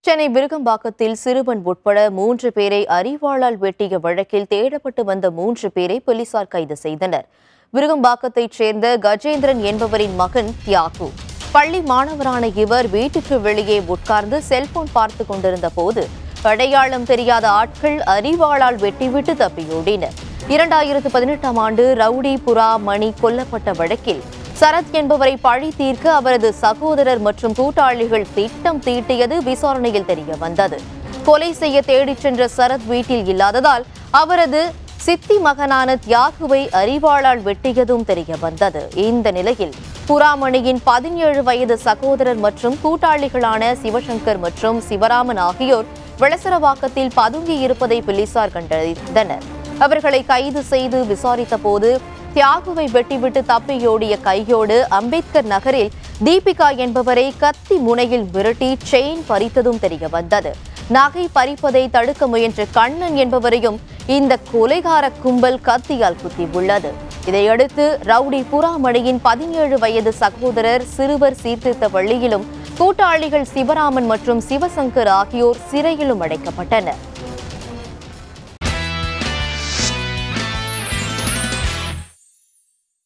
சென்னை விருகம்பாக்கத்தில் சிறுவன் உட்பட மூன்று பேரை அரிவாளால் வெட்டிய வழக்கில் தேடப்பட்டு வந்த மூன்று பேரை போலீசார் கைது செய்தனர் விருகம்பாக்கத்தைச் சேர்ந்த கஜேந்திரன் என்பவரின் மகன் தியாகு பள்ளி மாணவரான இவர் வீட்டுக்கு வெளியே உட்கார்ந்து செல்போன் பார்த்து கொண்டிருந்த போது அடையாளம் தெரியாத ஆட்கள் அரிவாளால் வெட்டிவிட்டு தப்பியோடினர் இரண்டாயிரத்து பதினெட்டாம் ஆண்டு ரவுடி புறா மணி கொல்லப்பட்ட வழக்கில் சரத் என்பவரை பழி தீர்க்க அவரது சகோதரர் மற்றும் கூட்டாளிகள் திட்டம் தீட்டியது விசாரணையில் தெரிய வந்தது கொலை செய்ய தேடிச் சென்ற சரத் வீட்டில் இல்லாததால் அவரது சித்தி மகனான தியாகுவை அரிவாளால் வெட்டியதும் தெரிய வந்தது இந்த நிலையில் புறாமணியின் பதினேழு வயது சகோதரர் மற்றும் கூட்டாளிகளான சிவசங்கர் மற்றும் சிவராமன் ஆகியோர் விளசரவாக்கத்தில் பதுங்கி இருப்பதை போலீசார் கண்டறிந்தனர் அவர்களை கைது செய்து விசாரித்த போது தியாகுவை வெட்டிவிட்டு தப்பியோடிய கையோடு அம்பேத்கர் நகரில் தீபிகா என்பவரை கத்தி முனையில் விரட்டி செயின் பறித்ததும் தெரிய வந்தது நகை பறிப்பதை தடுக்க முயன்ற கண்ணன் என்பவரையும் இந்த கொலைகார கும்பல் கத்தியால் குத்தியுள்ளது இதையடுத்து ரவுடி புறாமணியின் பதினேழு வயது சகோதரர் சிறுவர் சீர்திருத்த பள்ளியிலும் கூட்டாளிகள் சிவராமன் மற்றும் சிவசங்கர் ஆகியோர் சிறையிலும் அடைக்கப்பட்டனர்